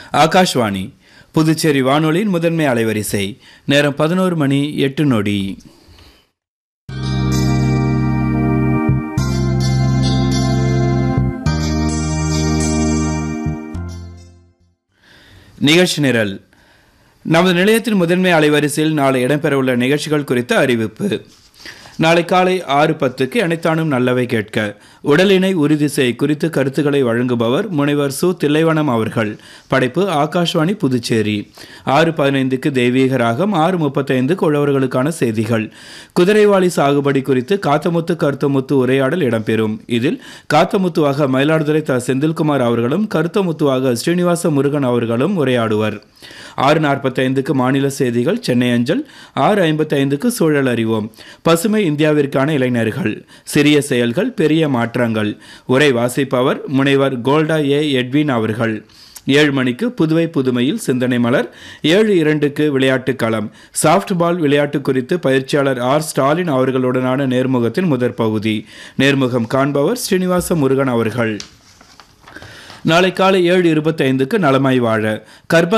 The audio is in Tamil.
ஆகாஷ்வாணி புதுச்சேரி வானொலியின் முதன்மை அலைவரிசை நேரம் பதினோரு மணி எட்டு நொடி நிகழ்ச்சி நிரல் நமது நிலையத்தின் முதன்மை அலைவரிசையில் நாளை இடம்பெறவுள்ள நிகழ்ச்சிகள் குறித்த அறிவிப்பு நாளை காலை ஆறு பத்துக்கு அனைத்தானும் நல்லவை கேட்க உடலினை உறுதி செய் குறித்து கருத்துக்களை வழங்குபவர் முனைவர் சு தில்லைவனம் அவர்கள் படைப்பு ஆகாஷ்வாணி புதுச்சேரி ஆறு பதினைந்துக்கு தெய்வீக ராகம் ஆறு முப்பத்தைந்துக்கு உழவர்களுக்கான செய்திகள் குதிரைவாளி சாகுபடி குறித்து காத்தமுத்து கருத்தமுத்து உரையாடல் இடம்பெறும் இதில் காத்தமுத்துவாக மயிலாடுதுறை த செந்தில்குமார் அவர்களும் கருத்தமுத்துவாக ஸ்ரீனிவாச முருகன் அவர்களும் உரையாடுவர் ஆறு நாற்பத்தைந்துக்கு மாநில செய்திகள் சென்னை அஞ்சல் ஆறு ஐம்பத்தைந்துக்கு சூழல் அறிவோம் பசுமை இந்தியாவிற்கான இளைஞர்கள் சிறிய செயல்கள் பெரிய மாற்றங்கள் உரை வாசிப்பவர் முனைவர் கோல்டா ஏ எட்வின் அவர்கள் ஏழு மணிக்கு புதுவை புதுமையில் சிந்தனை மலர் ஏழு இரண்டுக்கு விளையாட்டுக் களம் சாஃப்ட் பால் விளையாட்டு குறித்து பயிற்சியாளர் ஆர் ஸ்டாலின் அவர்களுடனான நேர்முகத்தின் முதற் பகுதி நேர்முகம் காண்பவர் ஸ்ரீனிவாச முருகன் அவர்கள் நாளை காலை ஏழு இருபத்தைந்துக்கு நலமாய் வாழ கர்ப்ப